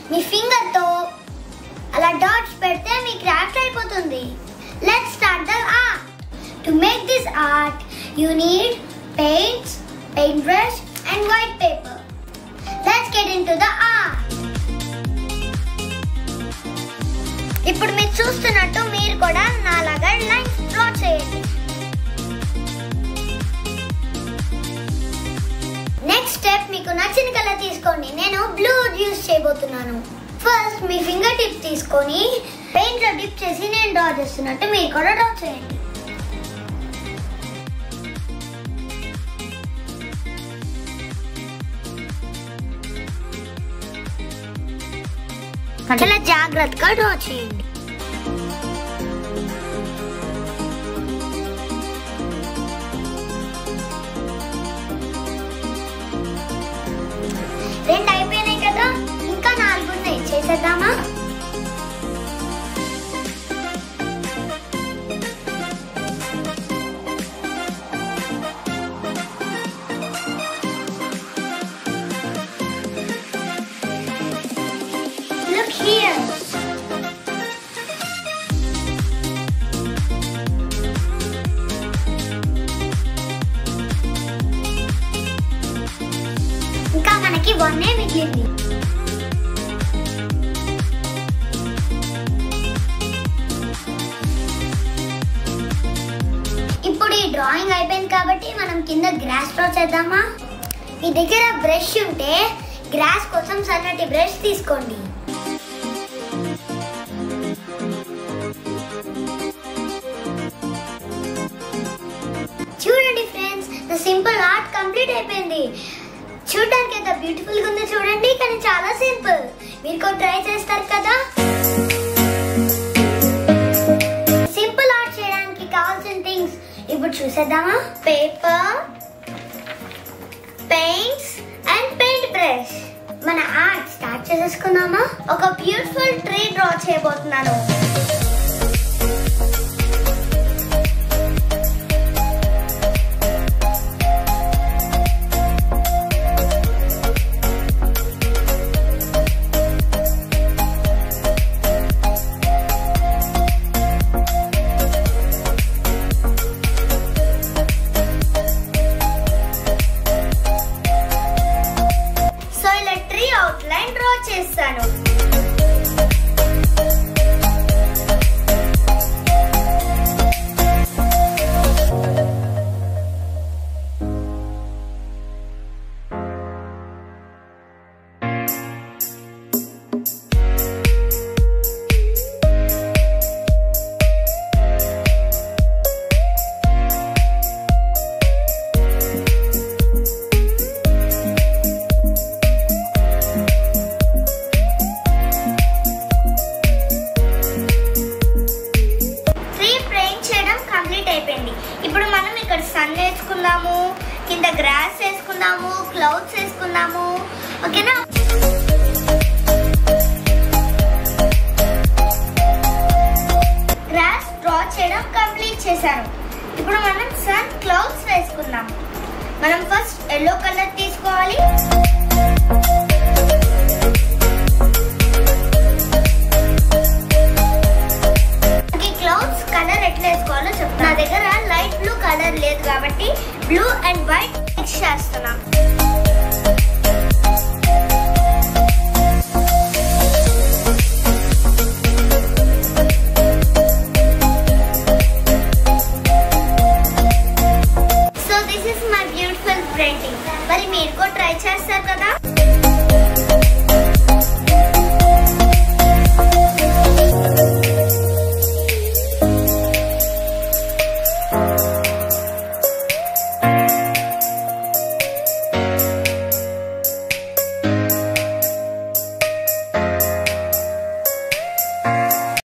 మీ finger తో అలా dots పెడితే మీ క్రాఫ్ట్ అయిపోతుంది let's start the art to make this art you need paints paint brush and white paper let's get into the art ఇప్పుడు మీరు చూస్తున్నట్టు మీరు కూడా నాలాగా లైన్స్ డ్రా చేయండి నెక్స్ట్ స్టెప్ మీకు నచ్చిన కలర్ తీసుకోండి నేను బ్లూ యూస్ చేయబోతున్నాను ఫస్ట్ మీ ఫింగర్ టిప్ తీసుకొని పెయింట్ లో డిప్ చేసి నేను డ్రా చేస్తున్నట్టు మీరు కూడా డ్రా చేయండి చాలా జాగ్రత్తగా డ్రా చేయండి రెండు అయిపోయినాయి కదా ఇంకా నాలుగు ఉన్నాయి చేసేద్దామా Look here. ఇంకా మనకి వన్నే మిగిలింది ఇప్పుడు ఈ డ్రాయింగ్ అయిపోయింది కాబట్టి మనం కింద గ్రాస్ డ్రా చేద్దామా మీ దగ్గర బ్రష్ ఉంటే గ్రాస్ కోసం సన్నటి బ్రష్ తీసుకోండి చూడండి friends the simple art complete అయిపోయింది చూడడానికి ఎంత బ్యూటిఫుల్ గా ఉందో చూడండి కానీ చాలా సింపుల్ మీరు కూడా ట్రై చేస్తారు కదా సింపుల్ ఆర్ట్ చేయడానికి కావాల్సిన థింగ్స్ ఇప్పుడు చూసేద్దామా paper paints and paint brush మన ఆర్ట్ స్టార్ట్ చేసేసుకుందామా ఒక బ్యూటిఫుల్ ట్రీ డ్రా చేయబోతున్నాను సో ఇలా ట్రీ అవుట్ లైన్ డ్రా చేస్తాను ట్రీ పెయింట్ చేయడం కంప్లీట్ అయిపోయింది ఇప్పుడు మనం ఇక్కడ సన్ వేసుకుందాము కింద గ్రాస్ వేసుకుందాము క్లౌడ్స్ వేసుకుందాము ఓకేనా గ్రాస్ డ్రా చేయడం కంప్లీట్ చేశాను ఇప్పుడు మనం సన్ క్లౌడ్స్ వేసుకుందాం మనం ఫస్ట్ ఎల్లో కలర్ తీసుకోవాలి ఈ క్లౌడ్స్ కలర్ ఎట్లా వేసుకోవాలో చెప్తాను నా దగ్గర లైట్ బ్లూ కలర్ లేదు కాబట్టి బ్లూ అండ్ వైట్ మిక్స్ చేస్తున్నాం so this is my beautiful printing మరి మీరు కూడా ట్రై చేస్తారు కదా